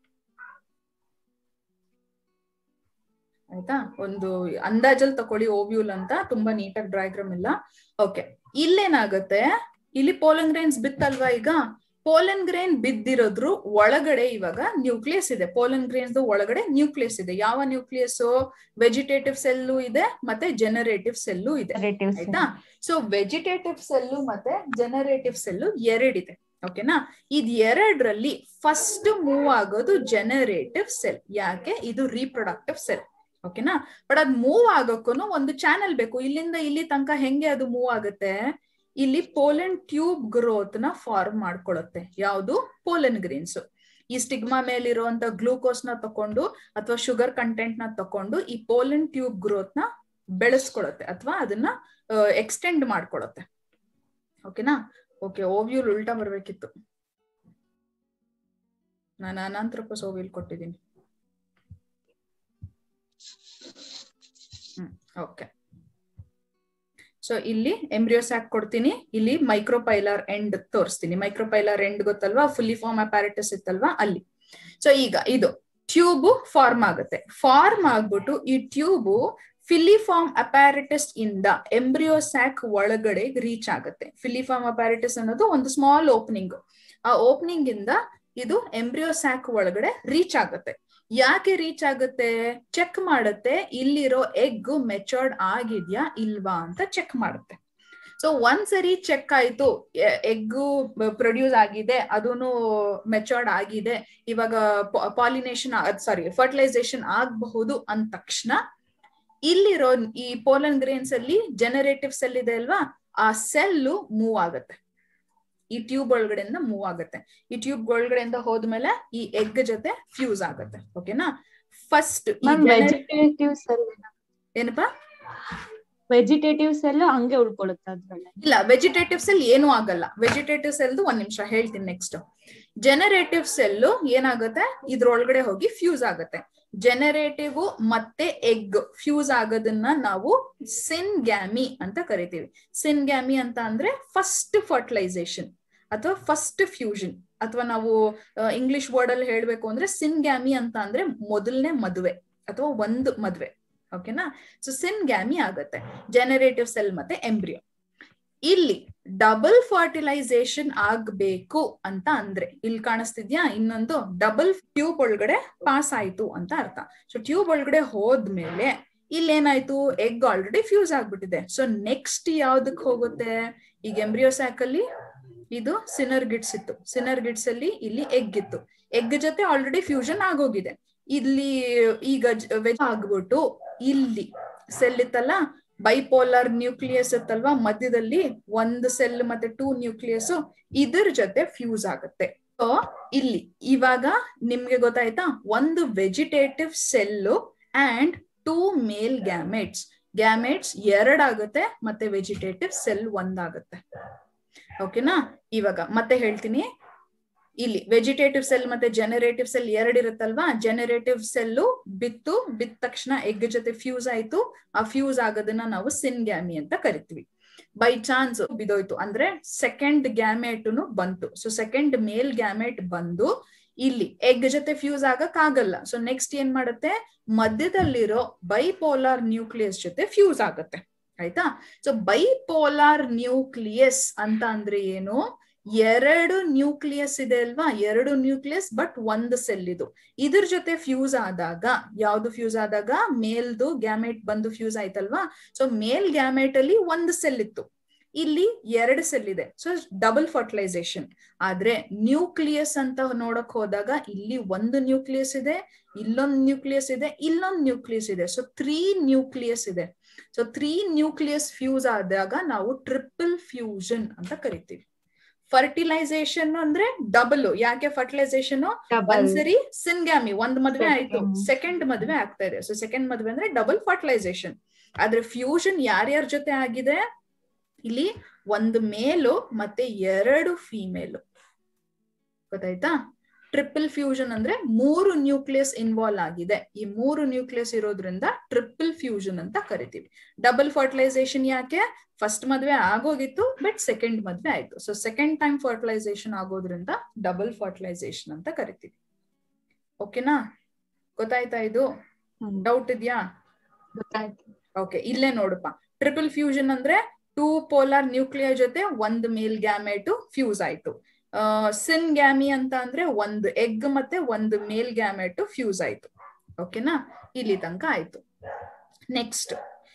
ಆಯ್ತಾ ಒಂದು ಅಂದಾಜಲ್ಲಿ ತಕೊಳ್ಳಿ ಓವ್ಯೂಲ್ ಅಂತ ತುಂಬಾ ನೀಟಾಗಿ ಡ್ರಾಗ್ರಾಮ್ ಇಲ್ಲ ಓಕೆ ಇಲ್ಲೇನಾಗುತ್ತೆ ಇಲ್ಲಿ ಪೋಲನ್ ಗ್ರೈನ್ಸ್ ಬಿತ್ತಲ್ವಾ ಈಗ ಪೋಲನ್ ಗ್ರೈನ್ ಬಿದ್ದಿರೋದ್ರು ಒಳಗಡೆ ಇವಾಗ ನ್ಯೂಕ್ಲಿಯಸ್ ಇದೆ ಪೋಲನ್ ಗ್ರೈನ್ಸ್ ಒಳಗಡೆ ನ್ಯೂಕ್ಲಿಯಸ್ ಇದೆ ಯಾವ ನ್ಯೂಕ್ಲಿಯಸ್ ವೆಜಿಟೇಟಿವ್ ಸೆಲ್ಲು ಇದೆ ಮತ್ತೆ ಜನರೇಟಿವ್ ಸೆಲ್ಲು ಇದೆ relatives ಆಯ್ತಾ ಸೊ ವೆಜಿಟೇಟಿವ್ ಸೆಲ್ಲು ಮತ್ತೆ ಜನರೇಟಿವ್ ಸೆಲ್ಲು ಎರಡಿದೆ ಓಕೆನಾ ಇದ್ ಎರಡರಲ್ಲಿ ಫಸ್ಟ್ ಮೂವ್ ಆಗೋದು ಜನರೇಟಿವ್ ಸೆಲ್ ಯಾಕೆ ಇದು ರೀಪ್ರೊಡಕ್ಟಿವ್ ಸೆಲ್ ಓಕೆನಾ ಬಟ್ ಅದ್ ಮೂವ್ ಆಗೋಕ್ಕೂ ಒಂದು ಚಾನೆಲ್ ಬೇಕು ಇಲ್ಲಿಂದ ಇಲ್ಲಿ ತನಕ ಹೆಂಗೆ ಅದು ಮೂವ್ ಆಗುತ್ತೆ ಇಲ್ಲಿ ಪೋಲೆನ್ ಟ್ಯೂಬ್ ಗ್ರೋತ್ ನ ಫಾರ್ಮ್ ಮಾಡ್ಕೊಳ್ಳುತ್ತೆ ಯಾವುದು ಪೋಲೆನ್ ಗ್ರೀನ್ಸ್ ಈ ಸ್ಟಿಗ್ಮಾ ಮೇಲಿರುವಂತ ಗ್ಲೂಕೋಸ್ ನ ತಕೊಂಡು ಅಥವಾ ಶುಗರ್ ಕಂಟೆಂಟ್ ನ ತಕೊಂಡು ಈ ಪೋಲೆನ್ ಟ್ಯೂಬ್ ಗ್ರೋತ್ ನ ಬೆಳೆಸ್ಕೊಳತ್ತೆ ಅಥವಾ ಅದನ್ನ ಎಕ್ಸ್ಟೆಂಡ್ ಮಾಡ್ಕೊಳತ್ತೆ ಓಕೆನಾ ಓಕೆ ಓವ್ಯೂಲ್ ಉಲ್ಟಾ ಬರ್ಬೇಕಿತ್ತು ನಾನು ಅನಂತರಪಸ್ ಓವ್ಯೂಲ್ ಕೊಟ್ಟಿದ್ದೀನಿ ಹ್ಮ್ ಓಕೆ ಸೊ ಇಲ್ಲಿ ಎಂಬ್ರಿಯೋಸ್ಯಾಕ್ ಕೊಡ್ತೀನಿ ಇಲ್ಲಿ ಮೈಕ್ರೋಪೈಲಾರ್ ಎಂಡ್ ತೋರಿಸ್ತೀನಿ ಮೈಕ್ರೋಪೈಲಾರ್ ಎಂಡ್ ಗೊತ್ತಲ್ವಾ ಫುಲ್ಲಿ ಫಾರ್ಮ್ ಅಪ್ಯಾರಿಟಸ್ ಇತ್ತಲ್ವಾ ಅಲ್ಲಿ ಸೊ ಈಗ ಇದು ಟ್ಯೂಬ್ ಫಾರ್ಮ್ ಆಗುತ್ತೆ ಫಾರ್ಮ್ ಆಗ್ಬಿಟ್ಟು ಈ ಟ್ಯೂಬ್ ಫಿಲಿಫಾರ್ಮ್ ಅಪ್ಯಾರಿಟಸ್ ಇಂದ ಎಂಬ್ರಿಯೋಸ್ಯಾಕ್ ಒಳಗಡೆ ರೀಚ್ ಆಗುತ್ತೆ ಫಿಲಿಫಾರ್ಮ್ ಅಪ್ಯಾರಿಟಸ್ ಅನ್ನೋದು ಒಂದು ಸ್ಮಾಲ್ ಓಪನಿಂಗ್ ಆ ಓಪನಿಂಗ್ ಇಂದ ಇದು ಎಂಬ್ರಿಯೋಸ್ಯಾಕ್ ಒಳಗಡೆ ರೀಚ್ ಆಗುತ್ತೆ ಯಾಕೆ ರೀಚ್ ಆಗುತ್ತೆ ಚೆಕ್ ಮಾಡುತ್ತೆ ಇಲ್ಲಿರೋ ಎಗ್ ಮೆಚೋರ್ಡ್ ಆಗಿದ್ಯಾ ಇಲ್ವಾ ಅಂತ ಚೆಕ್ ಮಾಡುತ್ತೆ ಸೊ ಒಂದ್ಸರಿ ಚೆಕ್ ಆಯ್ತು ಎಗ್ಗು ಪ್ರೊಡ್ಯೂಸ್ ಆಗಿದೆ ಅದೂನು ಮೆಚೋರ್ಡ್ ಆಗಿದೆ ಇವಾಗ ಪಾಲಿನೇಷನ್ ಸಾರಿ ಫರ್ಟಿಲೈಸೇಷನ್ ಆಗಬಹುದು ಅಂದ ತಕ್ಷಣ ಇಲ್ಲಿರೋ ಈ ಪೋಲನ್ ಗ್ರೇನ್ಸ್ ಅಲ್ಲಿ ಜನರೇಟಿವ್ ಸೆಲ್ ಇದೆ ಅಲ್ವಾ ಆ ಸೆಲ್ಲು ಮೂವ್ ಆಗುತ್ತೆ ಈ ಟ್ಯೂಬ್ ಒಳಗಡೆಯಿಂದ ಮೂವ್ ಆಗುತ್ತೆ ಈ ಟ್ಯೂಬ್ ಒಳಗಡೆಯಿಂದ ಹೋದ್ಮೇಲೆ ಈ ಎಗ್ ಜೊತೆ ಫ್ಯೂಸ್ ಆಗುತ್ತೆ ಓಕೆನಾ ಫಸ್ಟ್ ಮ್ಯಾಮ್ ವೆಜಿಟೇಟಿವ್ ಸೆಲ್ ಏನಪ್ಪಾ ವೆಜಿಟೇಟಿವ್ ಸೆಲ್ ಹಂಗೆ ಉಳ್ಕೊಳ್ಳುತ್ತೆ ಅದ್ರೊಳಗೆ ಇಲ್ಲ ವೆಜಿಟೇಟಿವ್ ಸೆಲ್ ಏನು ಆಗಲ್ಲ ವೆಜಿಟೇಟಿವ್ ಸೆಲ್ದು ಒಂದ್ ನಿಮಿಷ ಹೇಳ್ತೀನಿ ನೆಕ್ಸ್ಟ್ ಜನರೇಟಿವ್ ಸೆಲ್ ಏನಾಗುತ್ತೆ ಇದ್ರೊಳಗಡೆ ಹೋಗಿ ಫ್ಯೂಸ್ ಆಗುತ್ತೆ ಜನರೇಟಿವ್ ಮತ್ತೆ ಎಗ್ ಫ್ಯೂಸ್ ಆಗೋದನ್ನ ನಾವು ಸಿನ್ ಗ್ಯಾಮಿ ಅಂತ ಕರಿತೀವಿ ಸಿನ್ ಗ್ಯಾಮಿ ಅಂತ ಅಂದ್ರೆ ಫಸ್ಟ್ ಫರ್ಟಿಲೈಸೇಷನ್ ಅಥವಾ ಫಸ್ಟ್ ಫ್ಯೂಷನ್ ಅಥವಾ ನಾವು ಇಂಗ್ಲಿಷ್ ವರ್ಡ್ ಅಲ್ಲಿ ಹೇಳ್ಬೇಕು ಅಂದ್ರೆ ಸಿನ್ ಗ್ಯಾಮಿ ಅಂತ ಅಂದ್ರೆ ಮೊದಲನೇ ಮದುವೆ ಅಥವಾ ಒಂದು ಮದುವೆ ಓಕೆನಾ ಸೊ ಸಿನ್ ಗ್ಯಾಮಿ ಆಗತ್ತೆ ಜನರೇಟಿವ್ ಸೆಲ್ ಮತ್ತೆ ಎಂಬ್ರಿಯೋ ಇಲ್ಲಿ ಡಬಲ್ ಫರ್ಟಿಲೈಸೇಷನ್ ಆಗ್ಬೇಕು ಅಂತ ಅಂದ್ರೆ ಇಲ್ಲಿ ಕಾಣಿಸ್ತಿದ್ಯಾ ಇನ್ನೊಂದು ಡಬಲ್ ಟ್ಯೂಬ್ ಒಳಗಡೆ ಪಾಸ್ ಆಯ್ತು ಅಂತ ಅರ್ಥ ಸೊ ಟ್ಯೂಬ್ ಒಳಗಡೆ ಹೋದ್ಮೇಲೆ ಇಲ್ಲೇನಾಯ್ತು ಎಗ್ ಆಲ್ರೆಡಿ ಫ್ಯೂಸ್ ಆಗ್ಬಿಟ್ಟಿದೆ ಸೊ ನೆಕ್ಸ್ಟ್ ಯಾವ್ದಕ್ ಹೋಗುತ್ತೆ ಈಗ ಎಂಬ್ರಿಯೋಸ್ಯಾಕ್ ಅಲ್ಲಿ ಇದು ಸಿನರ್ ಗಿಡ್ಸ್ ಇತ್ತು ಸಿನರ್ ಗಿಡ್ಸ್ ಅಲ್ಲಿ ಇಲ್ಲಿ ಎಗ್ ಇತ್ತು ಎಗ್ ಜೊತೆ ಆಲ್ರೆಡಿ ಫ್ಯೂಷನ್ ಆಗೋಗಿದೆ ಇಲ್ಲಿ ಈಗ ವೆಜ್ ಆಗ್ಬಿಟ್ಟು ಇಲ್ಲಿ ಸೆಲ್ ಇತ್ತಲ್ಲ ಬೈಪೋಲಾರ್ ನ್ಯೂಕ್ಲಿಯಸ್ ಇತ್ತಲ್ವಾ ಮಧ್ಯದಲ್ಲಿ ಒಂದು ಸೆಲ್ ಮತ್ತೆ ಟೂ ನ್ಯೂಕ್ಲಿಯಸ್ ಇದ್ರ ಜೊತೆ ಫ್ಯೂಸ್ ಆಗುತ್ತೆ ಸೊ ಇಲ್ಲಿ ಇವಾಗ ನಿಮ್ಗೆ ಗೊತ್ತಾಯ್ತಾ ಒಂದು vegetative cell and two male gametes gametes ಎರಡಾಗುತ್ತೆ ಮತ್ತೆ ವೆಜಿಟೇಟಿವ್ ಸೆಲ್ ಒಂದಾಗುತ್ತೆ ಓಕೆನಾ ಇವಾಗ ಮತ್ತೆ ಹೇಳ್ತೀನಿ ಇಲ್ಲಿ ವೆಜಿಟೇಟಿವ್ ಸೆಲ್ ಮತ್ತೆ ಜನರೇಟಿವ್ ಸೆಲ್ ಎರಡಿರುತ್ತಲ್ವಾ ಜನರೇಟಿವ್ ಸೆಲ್ಲು ಬಿತ್ತು ಬಿತ್ತ ತಕ್ಷಣ ಎಗ್ ಜೊತೆ ಫ್ಯೂಸ್ ಆಯ್ತು ಆ ಫ್ಯೂಸ್ ಆಗೋದನ್ನ ನಾವು ಸಿನ್ ಗ್ಯಾಮಿ ಅಂತ ಕರಿತೀವಿ ಬೈ ಚಾನ್ಸ್ ಬಿದೋಯ್ತು ಅಂದ್ರೆ ಸೆಕೆಂಡ್ ಗ್ಯಾಮೆಟ್ನು ಬಂತು ಸೊ ಸೆಕೆಂಡ್ ಮೇಲ್ ಗ್ಯಾಮೆಟ್ ಬಂದು ಇಲ್ಲಿ ಎಗ್ ಜೊತೆ ಫ್ಯೂಸ್ ಆಗಕ್ ಆಗಲ್ಲ ಸೊ ನೆಕ್ಸ್ಟ್ ಏನ್ ಮಾಡುತ್ತೆ ಮಧ್ಯದಲ್ಲಿರೋ ಬೈಪೋಲಾರ್ ನ್ಯೂಕ್ಲಿಯಸ್ ಜೊತೆ ಫ್ಯೂಸ್ ಆಗತ್ತೆ ಆಯ್ತಾ ಸೊ ಬೈಪೋಲಾರ್ ನ್ಯೂಕ್ಲಿಯಸ್ ಅಂತ ಅಂದ್ರೆ ಏನು ಎರಡು ನ್ಯೂಕ್ಲಿಯಸ್ ಇದೆ ಅಲ್ವಾ ಎರಡು ನ್ಯೂಕ್ಲಿಯಸ್ ಬಟ್ ಒಂದು ಸೆಲ್ ಇದು ಇದ್ರ ಜೊತೆ ಫ್ಯೂಸ್ ಆದಾಗ ಯಾವ್ದು ಫ್ಯೂಸ್ ಆದಾಗ ಮೇಲ್ದು ಗ್ಯಾಮೆಟ್ ಬಂದು ಫ್ಯೂಸ್ ಆಯ್ತಲ್ವಾ ಸೊ ಮೇಲ್ ಗ್ಯಾಮೆಟ್ ಅಲ್ಲಿ ಒಂದು ಸೆಲ್ ಇತ್ತು ಇಲ್ಲಿ ಎರಡು ಸೆಲ್ ಇದೆ ಸೊ ಡಬಲ್ ಫರ್ಟಿಲೈಸೇಷನ್ ಆದ್ರೆ ನ್ಯೂಕ್ಲಿಯಸ್ ಅಂತ ನೋಡಕ್ ಹೋದಾಗ ಇಲ್ಲಿ ಒಂದು ನ್ಯೂಕ್ಲಿಯಸ್ ಇದೆ ಇಲ್ಲೊಂದು ನ್ಯೂಕ್ಲಿಯಸ್ ಇದೆ ಇಲ್ಲೊಂದು ನ್ಯೂಕ್ಲಿಯಸ್ ಇದೆ ಸೊ ತ್ರೀ ನ್ಯೂಕ್ಲಿಯಸ್ ಇದೆ ಸೊ ತ್ರೀ ನ್ಯೂಕ್ಲಿಯಸ್ ಫ್ಯೂಸ್ ಆದಾಗ ನಾವು ಟ್ರಿಪಲ್ ಫ್ಯೂಷನ್ ಅಂತ ಕರಿತೀವಿ ಫರ್ಟಿಲೈಸೇಷನ್ ಅಂದ್ರೆ ಡಬಲ್ ಯಾಕೆ ಫರ್ಟಿಲೈಸೇಷನ್ ಒಂದ್ಸರಿ ಸಿನ್ಗ್ಯಾಮಿ ಒಂದ್ ಮದ್ವೆ ಆಯ್ತು ಸೆಕೆಂಡ್ ಮದ್ವೆ ಆಗ್ತಾ ಇದೆ ಸೊ ಸೆಕೆಂಡ್ ಮದ್ವೆ ಅಂದ್ರೆ ಡಬಲ್ ಫರ್ಟಿಲೈಸೇಷನ್ ಆದ್ರೆ ಫ್ಯೂಷನ್ ಯಾರ್ಯಾರ ಜೊತೆ ಆಗಿದೆ ಇಲ್ಲಿ ಒಂದು ಮೇಲು ಮತ್ತೆ ಎರಡು ಫಿಮೇಲು ಗೊತ್ತಾಯ್ತಾ ಟ್ರಿಪಲ್ ಫ್ಯೂಷನ್ ಅಂದ್ರೆ ಮೂರು ನ್ಯೂಕ್ಲಿಯಸ್ ಇನ್ವಾಲ್ವ್ ಆಗಿದೆ ಈ ಮೂರು ನ್ಯೂಕ್ಲಿಯಸ್ ಇರೋದ್ರಿಂದ ಟ್ರಿಪಲ್ ಫ್ಯೂಷನ್ ಅಂತ ಕರಿತೀವಿ ಡಬಲ್ ಫರ್ಟಿಲೈಸೇಷನ್ ಯಾಕೆ ಫಸ್ಟ್ ಮದ್ವೆ ಆಗೋಗಿತ್ತು ಬಟ್ ಸೆಕೆಂಡ್ ಮದ್ವೆ ಆಯ್ತು ಸೊ ಸೆಕೆಂಡ್ ಟೈಮ್ ಫರ್ಟಿಲೈಸೇಷನ್ ಆಗೋದ್ರಿಂದ ಡಬಲ್ ಫರ್ಟಿಲೈಸೇಷನ್ ಅಂತ ಕರಿತೀವಿ ಓಕೆನಾ ಗೊತ್ತಾಯ್ತಾ ಇದು ಡೌಟ್ ಇದ್ಯಾ ಗೊತ್ತಾಯ್ತು ಓಕೆ ಇಲ್ಲೇ ನೋಡಪ್ಪ ಟ್ರಿಪಲ್ ಫ್ಯೂಷನ್ ಅಂದ್ರೆ ಟೂ ಪೋಲಾರ್ ನ್ಯೂಕ್ಲಿಯರ್ ಜೊತೆ ಒಂದು ಮೇಲ್ ಗ್ಯಾಮೆಟು ಫ್ಯೂಸ್ ಆಯ್ತು ಸಿನ್ ಗ್ಯಾಮಿ ಅಂತ ಅಂದ್ರೆ ಒಂದು ಎಗ್ ಮತ್ತೆ ಒಂದು ಮೇಲ್ ಗ್ಯಾಮೆಟು ಫ್ಯೂಸ್ ಆಯ್ತು ಓಕೆನಾ ಇಲ್ಲಿ ತನಕ ಆಯ್ತು ನೆಕ್ಸ್ಟ್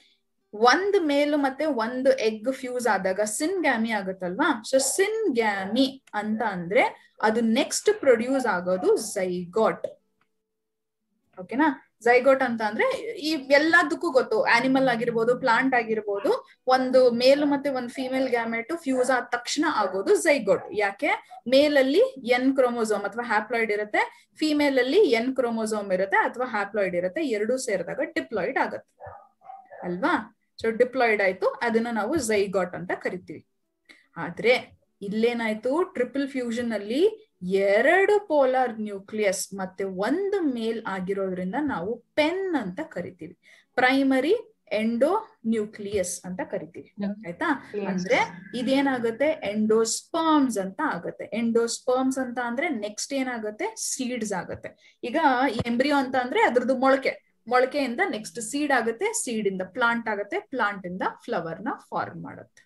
ಒಂದು ಮೇಲು ಮತ್ತೆ ಒಂದು ಎಗ್ ಫ್ಯೂಸ್ ಆದಾಗ ಸಿನ್ ಗ್ಯಾಮಿ ಆಗುತ್ತಲ್ವಾ ಸೊ ಸಿನ್ ಗ್ಯಾಮಿ ಅಂತ ಅಂದ್ರೆ ಅದು ನೆಕ್ಸ್ಟ್ ಪ್ರೊಡ್ಯೂಸ್ ಆಗೋದು ಝೈಗಾಟ್ ಓಕೆನಾ ಝೈಗೋಟ್ ಅಂತ ಅಂದ್ರೆ ಈ ಎಲ್ಲದಕ್ಕೂ ಗೊತ್ತು ಆನಿಮಲ್ ಆಗಿರ್ಬೋದು ಪ್ಲಾಂಟ್ ಆಗಿರ್ಬೋದು ಒಂದು ಮೇಲ್ ಮತ್ತೆ ಒಂದು ಫಿಮೇಲ್ ಗ್ಯಾಮೆಟ್ ಫ್ಯೂಸ್ ಆದ ತಕ್ಷಣ ಆಗೋದು ಝೈಗೋಟ್ ಯಾಕೆ ಮೇಲ್ ಅಲ್ಲಿ ಎನ್ ಕ್ರೋಮೋಸೋಮ್ ಅಥವಾ ಹ್ಯಾಪ್ಲಾಯ್ಡ್ ಇರುತ್ತೆ ಫಿಮೇಲ್ ಅಲ್ಲಿ ಎನ್ ಕ್ರೋಮೋಸೋಮ್ ಇರುತ್ತೆ ಅಥವಾ ಹ್ಯಾಪ್ಲಾಯ್ಡ್ ಇರುತ್ತೆ ಎರಡೂ ಸೇರಿದಾಗ ಡಿಪ್ಲಾಯ್ಡ್ ಆಗುತ್ತೆ ಅಲ್ವಾ ಸೊ ಡಿಪ್ಲಾಯ್ಡ್ ಆಯ್ತು ಅದನ್ನ ನಾವು ಝೈಗಾಟ್ ಅಂತ ಕರಿತೀವಿ ಆದ್ರೆ ಇಲ್ಲೇನಾಯ್ತು ಟ್ರಿಪಲ್ ಫ್ಯೂಷನ್ ಅಲ್ಲಿ ಎರಡು ಪೋಲಾರ್ ನ್ಯೂಕ್ಲಿಯಸ್ ಮತ್ತೆ ಒಂದು ಮೇಲ್ ಆಗಿರೋದ್ರಿಂದ ನಾವು ಪೆನ್ ಅಂತ ಕರಿತೀವಿ ಪ್ರೈಮರಿ ಎಂಡೋ ನ್ಯೂಕ್ಲಿಯಸ್ ಅಂತ ಕರಿತೀವಿ ಆಯ್ತಾ ಅಂದ್ರೆ ಇದೇನಾಗುತ್ತೆ ಎಂಡೋಸ್ಪರ್ಮ್ಸ್ ಅಂತ ಆಗುತ್ತೆ ಎಂಡೋಸ್ಪರ್ಮ್ಸ್ ಅಂತ ಅಂದ್ರೆ ನೆಕ್ಸ್ಟ್ ಏನಾಗುತ್ತೆ ಸೀಡ್ಸ್ ಆಗುತ್ತೆ ಈಗ ಎಂಬ್ರಿಯೋ ಅಂತ ಅಂದ್ರೆ ಅದ್ರದ್ದು ಮೊಳಕೆ ಮೊಳಕೆಯಿಂದ ನೆಕ್ಸ್ಟ್ ಸೀಡ್ ಆಗುತ್ತೆ ಸೀಡ್ ಇಂದ ಪ್ಲಾಂಟ್ ಆಗುತ್ತೆ ಪ್ಲಾಂಟ್ ಇಂದ ಫ್ಲವರ್ ನ ಫಾರ್ಮ್ ಮಾಡುತ್ತೆ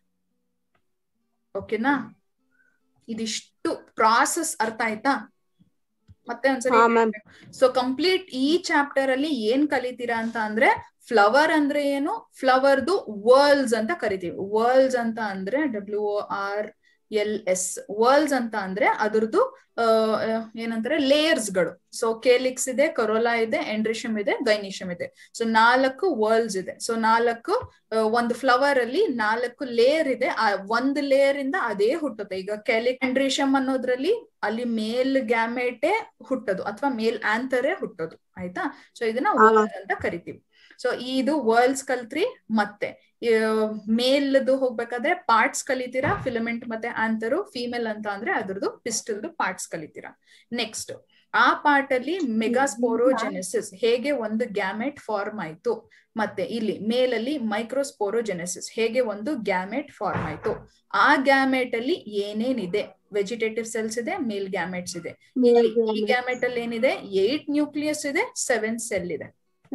ಓಕೆನಾ ಇದಿಷ್ಟು ಪ್ರಾಸೆಸ್ ಅರ್ಥ ಆಯ್ತಾ ಮತ್ತೆ ಒಂದ್ಸರಿ ಹಾ ಮ್ಯಾಮ್ ಸೊ ಕಂಪ್ಲೀಟ್ ಈ ಚಾಪ್ಟರ್ ಅಲ್ಲಿ ಏನ್ ಕಲಿತೀರಾ ಅಂತ ಅಂದ್ರೆ ಫ್ಲವರ್ ಅಂದ್ರೆ ಏನು ಫ್ಲವರ್ದು ವರ್ಲ್ಸ್ ಅಂತ ಕರಿತೀವಿ ವರ್ಲ್ಸ್ ಅಂತ ಅಂದ್ರೆ W R L S whorls ಅಂತ ಅಂದ್ರೆ ಅದ್ರದ್ದು ಏನಂತಾರೆ ಲೇಯರ್ಸ್ ಗಳು ಸೊ ಕೇಲಿಕ್ಸ್ ಇದೆ ಕರೋಲಾ ಇದೆ ಎಂಡ್ರಿಷಮ್ ಇದೆ ಗೈನಿಷಮ್ ಇದೆ ಸೊ ನಾಲ್ಕು ವರ್ಲ್ಸ್ ಇದೆ ಸೊ ನಾಲ್ಕು ಒಂದು ಫ್ಲವರ್ ಅಲ್ಲಿ ನಾಲ್ಕು ಲೇಯರ್ ಇದೆ ಆ ಒಂದು ಲೇಯರ್ ಇಂದ ಅದೇ ಹುಟ್ಟುತ್ತೆ ಈಗ ಕ್ಯಾಲಿಕ್ ಎಂಡ್ರಿಷಮ್ ಅನ್ನೋದ್ರಲ್ಲಿ ಅಲ್ಲಿ ಮೇಲ್ ಗ್ಯಾಮೆಟೆ ಹುಟ್ಟೋದು ಅಥವಾ ಮೇಲ್ ಆಂತರೇ ಹುಟ್ಟೋದು ಆಯ್ತಾ ಸೊ ಇದನ್ನ ವರ್ಲ್ಸ್ ಅಂತ ಕರಿತೀವಿ ಸೊ ಇದು ವರ್ಲ್ಸ್ ಕಲ್ತ್ರಿ ಮತ್ತೆ ಮೇಲ್ದು ಹೋಗ್ಬೇಕಾದ್ರೆ ಪಾರ್ಟ್ಸ್ ಕಲಿತೀರಾ ಫಿಲಮೆಂಟ್ ಮತ್ತೆ ಆಂತರು ಫೀಮೇಲ್ ಅಂತ ಅಂದ್ರೆ ಅದ್ರದ್ದು ಪಿಸ್ಟಲ್ದು ಪಾರ್ಟ್ಸ್ ಕಲಿತೀರಾ ನೆಕ್ಸ್ಟ್ ಆ ಪಾರ್ಟ್ ಅಲ್ಲಿ ಮೆಗಾಸ್ಪೋರೋಜೆನೆಸಿಸ್ ಹೇಗೆ ಒಂದು ಗ್ಯಾಮೆಟ್ ಫಾರ್ಮ್ ಆಯ್ತು ಮತ್ತೆ ಇಲ್ಲಿ ಮೇಲಲ್ಲಿ ಮೈಕ್ರೋಸ್ಪೋರೋಜೆನೆಸಿಸ್ ಹೇಗೆ ಒಂದು ಗ್ಯಾಮೆಟ್ ಫಾರ್ಮ್ ಆಯ್ತು ಆ ಗ್ಯಾಮೆಟ್ ಅಲ್ಲಿ ಏನೇನಿದೆ ವೆಜಿಟೇಟಿವ್ ಸೆಲ್ಸ್ ಇದೆ ಮೇಲ್ ಗ್ಯಾಮೆಟ್ಸ್ ಇದೆ ಈ ಗ್ಯಾಮೆಟ್ ಅಲ್ಲಿ ಏನಿದೆ ಏಟ್ ನ್ಯೂಕ್ಲಿಯಸ್ ಇದೆ ಸೆವೆನ್ ಸೆಲ್ ಇದೆ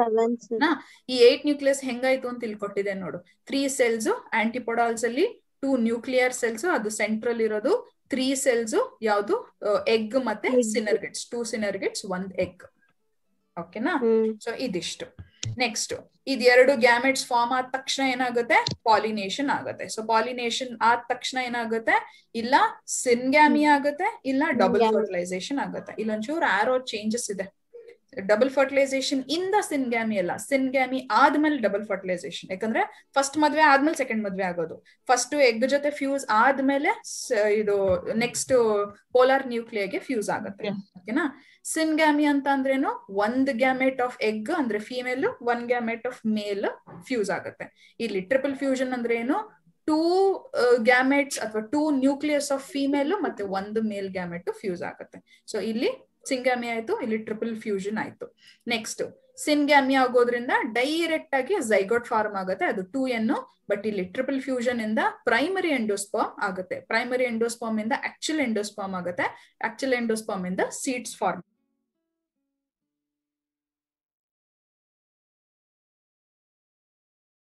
ಈ ಏಟ್ ನ್ಯೂಕ್ಲಿಯಸ್ ಹೆಂಗಾಯ್ತು ಅಂತ ತಿಳ್ಕೊಟ್ಟಿದೆ ನೋಡು ತ್ರೀ ಸೆಲ್ಸ್ ಆಂಟಿಪೊಡಾಲ್ಸ್ ಅಲ್ಲಿ ಟೂ ನ್ಯೂಕ್ಲಿಯರ್ ಸೆಲ್ಸ್ ಅದು ಸೆಂಟ್ರಲ್ ಇರೋದು ತ್ರೀ ಸೆಲ್ಸ್ ಯಾವ್ದು ಎಗ್ ಮತ್ತೆ ಸಿನರ್ಗೆಟ್ಸ್ ಟೂ ಸಿನರ್ಗೆಟ್ಸ್ ಒಂದ್ ಎಗ್ ಓಕೆನಾ ಸೊ ಇದಿಷ್ಟು ನೆಕ್ಸ್ಟ್ ಇದೆರಡು ಗ್ಯಾಮೆಟ್ಸ್ ಫಾರ್ಮ್ ಆದ ತಕ್ಷಣ ಏನಾಗುತ್ತೆ ಪಾಲಿನೇಷನ್ ಆಗುತ್ತೆ ಸೊ ಪಾಲಿನೇಷನ್ ಆದ ತಕ್ಷಣ ಏನಾಗುತ್ತೆ ಇಲ್ಲ ಸಿನ್ಗ್ಯಾಮಿ ಆಗುತ್ತೆ ಇಲ್ಲ ಡಬಲ್ ಫರ್ಟಿಲೈಸೇಷನ್ ಆಗುತ್ತೆ ಇಲ್ಲೊಂಚೂರು ಆರೋ ಚೇಂಜಸ್ ಇದೆ ಡಬಲ್ ಫರ್ಟಿಲೈಸೇಷನ್ ಇಂದ ಸಿನ್ಗ್ಯಾಮಿ ಅಲ್ಲ ಸಿನ್ಗ್ಯಾಮಿ ಆದ್ಮೇಲೆ ಡಬಲ್ ಫರ್ಟಿಲೈಸೇಷನ್ ಯಾಕಂದ್ರೆ ಫಸ್ಟ್ ಮದ್ವೆ ಆದ್ಮೇಲೆ ಸೆಕೆಂಡ್ ಮದ್ವೆ ಆಗೋದು ಫಸ್ಟ್ ಎಗ್ ಜೊತೆ ಫ್ಯೂಸ್ ಆದ್ಮೇಲೆ ಇದು ನೆಕ್ಸ್ಟ್ ಪೋಲಾರ್ ನ್ಯೂಕ್ಲಿಯರ್ಗೆ ಫ್ಯೂಸ್ ಆಗುತ್ತೆ ಓಕೆನಾ ಸಿನ್ಗ್ಯಾಮಿ ಅಂತ ಅಂದ್ರೇನು ಒಂದ್ ಗ್ಯಾಮೆಟ್ ಆಫ್ ಎಗ್ ಅಂದ್ರೆ female one gamete of male fuse ಆಗುತ್ತೆ ಇಲ್ಲಿ ಟ್ರಿಪಲ್ ಫ್ಯೂಷನ್ ಅಂದ್ರೆ ಏನು ಟೂ ಗ್ಯಾಮೆಟ್ಸ್ ಅಥವಾ ಟೂ ನ್ಯೂಕ್ಲಿಯಸ್ ಆಫ್ ಫಿಮೇಲ್ ಮತ್ತೆ ಒಂದು ಮೇಲ್ ಗ್ಯಾಮೆಟ್ ಫ್ಯೂಸ್ ಆಗುತ್ತೆ ಸೊ ಇಲ್ಲಿ ಸಿಂಗ್ಯಾಮಿ ಆಯ್ತು ಇಲ್ಲಿ ಟ್ರಿಪಲ್ ಫ್ಯೂಷನ್ ಆಯ್ತು ನೆಕ್ಸ್ಟ್ ಸಿನ್ಗ್ಯಾಮಿ ಆಗೋದ್ರಿಂದ ಡೈರೆಕ್ಟ್ ಆಗಿ ಝೈಗೋಟ್ ಫಾರ್ಮ್ ಆಗುತ್ತೆ ಅದು ಟೂ ಎನ್ ಬಟ್ ಇಲ್ಲಿ ಟ್ರಿಪಲ್ ಫ್ಯೂಷನ್ ಇಂದ ಪ್ರೈಮರಿ ಎಂಡೋಸ್ಪಾಮ್ ಆಗುತ್ತೆ ಪ್ರೈಮರಿ ಎಂಡೋಸ್ಪಾಮ್ ಇಂದ ಆಕ್ಚುಲ್ ಎಂಡೋಸ್ಪಾಮ್ ಆಗುತ್ತೆ ಆಕ್ಚುಲ್ ಎಂಡೋಸ್ಪಾಮ್ ಇಂದ ಸೀಡ್ಸ್ ಫಾರ್ಮ್